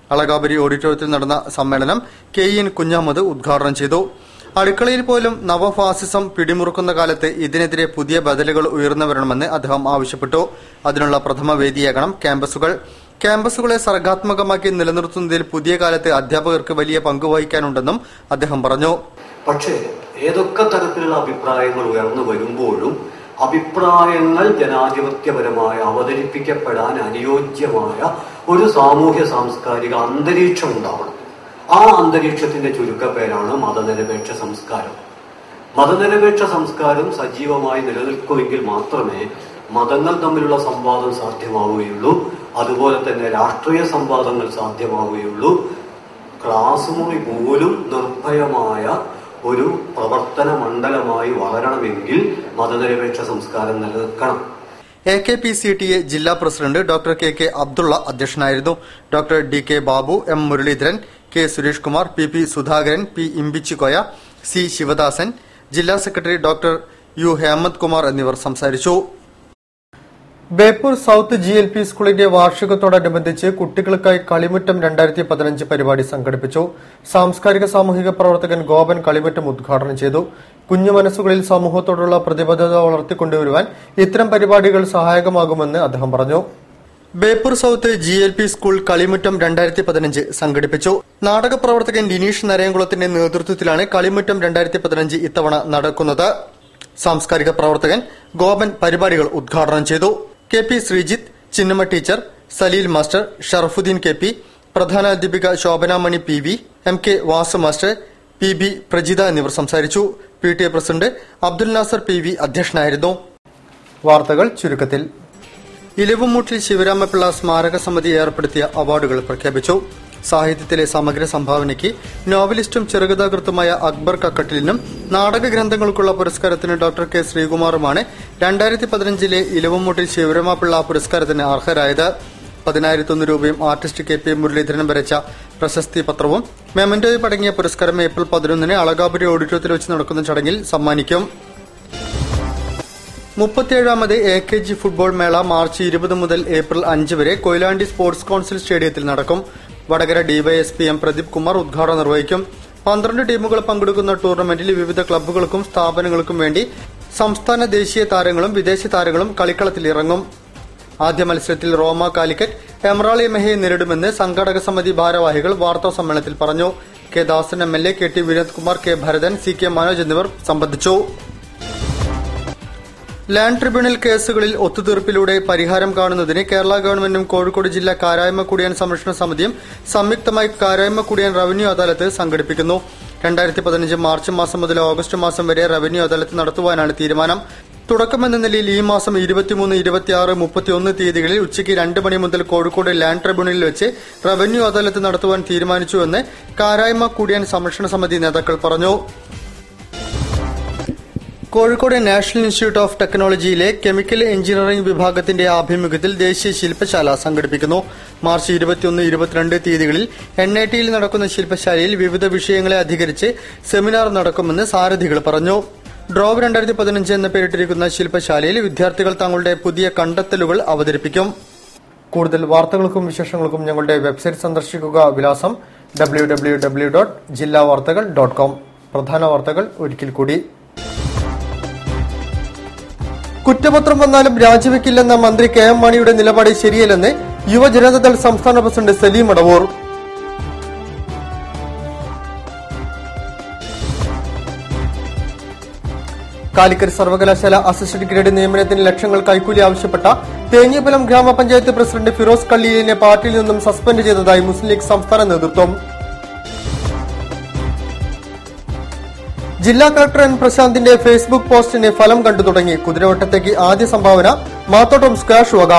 അളകാപുരി ഓഡിറ്റോറിയത്തിൽ നടന്ന സമ്മേളനം കെ എൻ കുഞ്ഞാമത് ഉദ്ഘാടനം ചെയ്തു അടുക്കളയിൽ പോലും നവഫാസിസം പിടിമുറുക്കുന്ന കാലത്ത് ഇതിനെതിരെ പുതിയ ബദലുകൾ ഉയർന്നു വരണമെന്ന് അദ്ദേഹം ആവശ്യപ്പെട്ടു അതിനുള്ള പ്രഥമ വേദിയാകണം ക്യാമ്പസുകൾ ക്യാമ്പസുകളെ സർഗാത്മകമാക്കി നിലനിർത്തുന്നതിൽ പുതിയ കാലത്ത് അധ്യാപകർക്ക് വലിയ പങ്ക് വഹിക്കാനുണ്ടെന്നും അദ്ദേഹം പറഞ്ഞു പക്ഷേ ഏതൊക്കെ തരത്തിലുള്ള അഭിപ്രായങ്ങൾ ഉയർന്നു വരുമ്പോഴും അഭിപ്രായങ്ങൾ ജനാധിപത്യപരമായി അവതരിപ്പിക്കപ്പെടാൻ അനുയോജ്യമായ ഒരു സാമൂഹ്യ സാംസ്കാരിക അന്തരീക്ഷം ഉണ്ടാവണം ആ അന്തരീക്ഷത്തിന്റെ ചുരുക്കപ്പേരാണ് മതനിരപേക്ഷ സംസ്കാരം മതനിരപേക്ഷ സംസ്കാരം സജീവമായി നിലനിൽക്കുമെങ്കിൽ മാത്രമേ മതങ്ങൾ തമ്മിലുള്ള സംവാദം സാധ്യമാവുകയുള്ളൂ അതുപോലെ തന്നെ രാഷ്ട്രീയ സംവാദങ്ങൾ സാധ്യമാവുകയുള്ളൂ ക്ലാസ് മുറി പോലും നിർഭയമായ ഒരു പ്രവർത്തന മണ്ഡലമായി വളരണമെങ്കിൽ മതനിരപേക്ഷ സംസ്കാരം നിലനിൽക്കണം A K P C T A ജില്ലാ president doctor K K Abdulla അധ്യക്ഷനായിരുന്നു doctor D K Babu M Muraleedharan K Suresh Kumar P P Sudhakaran P Imbichikoya C Sivadasan ജില്ലാ secretary doctor U Hemanth Kumar എന്നിവർ സംസാരിച്ചു Beypore south G L P സ്കൂളിന്റെ വാർഷികത്തോടനുബന്ധിച്ച് കുട്ടികൾക്കായി കളിമുറ്റം രണ്ടായിരത്തി പതിനഞ്ച് പരിപാടി സംഘടിപ്പിച്ചു സാംസ്കാരിക സാമൂഹിക പ്രവർത്തകൻ ഗോപൻ കളിമുറ്റം ഉദ്ഘാടനം ചെയ്തു കുഞ്ഞു മനസ്സുകളിൽ സമൂഹത്തോടുള്ള പ്രതിബദ്ധത വളർത്തിക്കൊണ്ടുവരുവാൻ ഇത്തരം പരിപാടികൾ സഹായകമാകുമെന്ന് അദ്ദേഹം പറഞ്ഞു Beypore south G L P school കളിമുറ്റം രണ്ടായിരത്തി പതിനഞ്ച് സംഘടിപ്പിച്ചു നാടക പ്രവർത്തകൻ ലിനീഷ് നരയംകുളത്തിന്റെ നേതൃത്വത്തിലാണ് കളിമുറ്റം രണ്ടായിരത്തി പതിനഞ്ച് ഇത്തവണ നടക്കുന്നത് സാംസ്കാരിക പ്രവർത്തകൻ ഗോപൻ പരിപാടികൾ ഉദ്ഘാടനം ചെയ്തു K P Sreejith Chinnamma teacher Saleel master Sharafuddin K P പ്രധാനാധ്യാപിക Shobhanamani P V M K Vasu master P B Prajitha എന്നിവർ സംസാരിച്ചു P T A president Abdul Nasar P V അധ്യക്ഷനായിരുന്നു വാർത്തകൾ ചുരുക്കത്തിൽ ഇലവുമൂട്ടിൽ ശിവരാമപിള്ള സ്മാരക സമിതി ഏർപ്പെടുത്തിയ അവാർഡുകൾ പ്രഖ്യാപിച്ചു സാഹിത്യത്തിലെ സമഗ്ര സംഭാവനയ്ക്ക് നോവലിസ്റ്റും ചെറുകഥാകൃത്തുമായ അക്ബർ കക്കട്ടിലിനും നാടക ഗ്രന്ഥങ്ങൾക്കുള്ള പുരസ്കാരത്തിന് ഡോക്ടർ കെ ശ്രീകുമാറുമാണ് രണ്ടായിരത്തി പതിനഞ്ചിലെ ഇലവുമൂട്ടിൽ ശിവരാമപിള്ള പുരസ്കാരത്തിന് അർഹരായത് പതിനായിരത്തൊന്ന് രൂപയും ആർട്ടിസ്റ്റ് കെ പി മുരളീധരൻ വരച്ച പ്രശസ്തി പത്രവും മെമന്റോയും അടങ്ങിയ പുരസ്കാരം ഏപ്രിൽ പതിനൊന്നിന് അളകാപുരി ഓഡിറ്റോറിയത്തിൽ വെച്ച് നടക്കുന്ന ചടങ്ങിൽ സമ്മാനിക്കും മുപ്പത്തിയേഴാമത് എ കെ ജി ഫുട്ബോൾ മേള മാർച്ച് ഇരുപത് മുതൽ ഏപ്രിൽ അഞ്ച് വരെ കൊയിലാണ്ടി സ്പോർട്സ് കൌൺസിൽ സ്റ്റേഡിയത്തിൽ നടക്കും വടകര ഡിവൈഎസ്പി എം പ്രദീപ് കുമാർ ഉദ്ഘാടനം നിർവഹിക്കും പന്ത്രണ്ട് ടീമുകൾ പങ്കെടുക്കുന്ന ടൂർണമെന്റിൽ വിവിധ ക്ലബ്ബുകൾക്കും സ്ഥാപനങ്ങൾക്കും വേണ്ടി സംസ്ഥാന ദേശീയ താരങ്ങളും വിദേശ താരങ്ങളും കളിക്കളത്തിലിറങ്ങും ആദ്യ മത്സരത്തിൽ റോമ കാലിക്കറ്റ് എമറാളി മെഹയെ നേരിടുമെന്ന് സംഘാടക സമിതി ഭാരവാഹികൾ വാർത്താ സമ്മേളനത്തിൽ പറഞ്ഞു K Dasan M L A K T Vinodkumar K Bharathan C K Manoj എന്നിവർ സംബന്ധിച്ചു ലാൻഡ് ട്രിബ്യൂണൽ കേസുകളിൽ ഒത്തുതീർപ്പിലൂടെ പരിഹാരം കാണുന്നതിന് കേരള ഗവൺമെന്റും കോഴിക്കോട് ജില്ലാ കാരായ്മ കുടിയാൻ സംരക്ഷണ സമിതിയും സംയുക്തമായി കാരായ്മ കുടിയാൻ റവന്യൂ അദാലത്ത് സംഘടിപ്പിക്കുന്നു രണ്ടായിരത്തി പതിനഞ്ച് മാർച്ച് മാസം മുതൽ ഓഗസ്റ്റ് മാസം വരെ റവന്യൂ അദാലത്ത് നടത്തുവാനാണ് തീരുമാനം തുടക്കമെന്ന നിലയിൽ ഈ മാസം ഇരുപത്തിമൂന്ന് ഇരുപത്തിയാറ് മുപ്പത്തിയൊന്ന് തീയതികളിൽ ഉച്ചയ്ക്ക് രണ്ട് മണി മുതൽ കോഴിക്കോട് ലാൻഡ് ട്രിബ്യൂണലിൽ വെച്ച് റവന്യൂ അദാലത്ത് നടത്തുവാൻ തീരുമാനിച്ചുവെന്ന് കാരായ്മ കുടിയാൻ സംരക്ഷണ സമിതി നേതാക്കൾ പറഞ്ഞു കോഴിക്കോട് നാഷണൽ ഇൻസ്റ്റിറ്റ്യൂട്ട് ഓഫ് ടെക്നോളജിയിലെ കെമിക്കൽ എഞ്ചിനീയറിംഗ് വിഭാഗത്തിന്റെ ആഭിമുഖ്യത്തിൽ ദേശീയ ശില്പശാല സംഘടിപ്പിക്കുന്നു മാർച്ച് ഇരുപത്തിയൊന്ന് ഇരുപത്തിരണ്ട് തീയതികളിൽ എൻ ഐ ടിയിൽ നടക്കുന്ന ശില്പശാലയിൽ വിവിധ വിഷയങ്ങളെ അധികരിച്ച് സെമിനാർ നടക്കുമെന്ന് സാരഥികൾ പറഞ്ഞു ഡ്രോവ് രണ്ടായിരത്തി പതിനഞ്ച് എന്ന് പേരിട്ടിരിക്കുന്ന ശില്പശാലയിൽ വിദ്യാർത്ഥികൾ തങ്ങളുടെ പുതിയ കണ്ടെത്തലുകൾ അവതരിപ്പിക്കും കൂടുതൽ വാർത്തകൾക്കും വിശേഷങ്ങൾക്കും ഞങ്ങളുടെ വെബ്സൈറ്റ് സന്ദർശിക്കുക വിലാസം ഡബ്ല്യൂ ഡബ്ല്യൂ ഡബ്ല്യൂ ഡോട്ട് ജില്ലാ വാർത്തകൾ ഡോട്ട് കോം പ്രധാന വാർത്തകൾ ഒരിക്കൽ കൂടി കുറ്റപത്രം വന്നാലും രാജിവെക്കില്ലെന്ന മന്ത്രി കെ എം മാണിയുടെ നിലപാട് ശരിയല്ലെന്ന് യുവജനതാദൾ സംസ്ഥാന പ്രസിഡന്റ് സലീം മടവൂർ കാലിക്കറ്റ് സർവകലാശാല അസിസ്റ്റന്റ് ഗ്രേഡ് നിയമനത്തിന് ലക്ഷങ്ങൾ കൈക്കൂലി ആവശ്യപ്പെട്ട തേഞ്ഞിപ്പലം ഗ്രാമപഞ്ചായത്ത് പ്രസിഡന്റ് ഫിറോസ് കള്ളിയിലിനെ പാർട്ടിയിൽ നിന്നും സസ്പെൻഡ് ചെയ്തതായി മുസ്ലിം ലീഗ് സംസ്ഥാന നേതൃത്വം ജില്ലാ കളക്ടർ എൻ പ്രശാന്തിന്റെ ഫേസ്ബുക്ക് പോസ്റ്റിന് ഫലം കണ്ടു തുടങ്ങി കുതിരവട്ടത്തേക്ക് ആദ്യ സംഭാവന മാത്തോട്ടം സ്ക്വാഷ് വക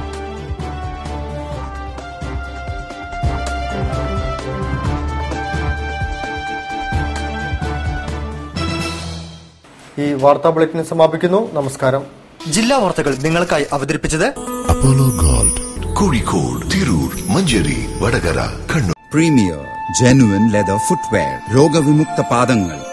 ഈ വാർത്താ ബുള്ളറ്റിൻ സമാപിക്കുന്നു നമസ്കാരം ജില്ലാ വാർത്തകൾ നിങ്ങൾക്കായി അവതരിപ്പിച്ചത് Apollo Gold Kozhikode Tirur Manjeri Vadakara Kannur premier genuine leather footwear രോഗവിമുക്ത പാദങ്ങൾ